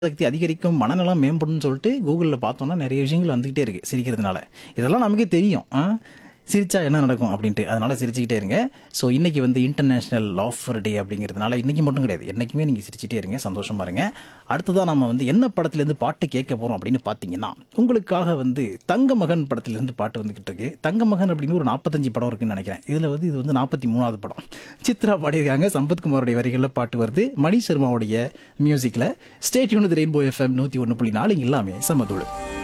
சக்தி அதிகரிக்கும் மனநலம் மேம்படும்னு சொல்லிட்டு கூகுளில் பார்த்தோம்னா நிறைய விஷயங்கள் வந்துகிட்டே இருக்கு சிரிக்கிறதுனால இதெல்லாம் நமக்கே தெரியும் ஆ? சிரிச்சா என்ன நடக்கும் அப்படின்ட்டு அதனால சிரிச்சுக்கிட்டே இருங்க ஸோ இன்னைக்கு வந்து இன்டர்நேஷனல் லாஃபர் டே அப்படிங்கிறதுனால இன்னைக்கு மட்டும் கிடையாது என்னைக்குமே நீங்கள் சிரிச்சிட்டே இருங்க சந்தோஷமா இருங்க அடுத்ததான் நம்ம வந்து என்ன படத்துலேருந்து பாட்டு கேட்க போகிறோம் அப்படின்னு பார்த்தீங்கன்னா உங்களுக்காக வந்து தங்க மகன் படத்துலேருந்து பாட்டு வந்துகிட்டு இருக்கு தங்க மகன் அப்படின்னு ஒரு நாற்பத்தஞ்சு படம் இருக்குன்னு நினைக்கிறேன் இதில் வந்து இது வந்து நாற்பத்தி மூணாவது படம் சித்ரா பாடியிருக்காங்க சம்பத்குமாரோடைய வரிகளில் பாட்டு வருது மணி சர்மாவுடைய மியூசிக்கில் ஸ்டேட் யூனிட் ரெயின்போ எஃப்எம் நூற்றி ஒன்று புள்ளி நாலு எல்லாமே சமதூள்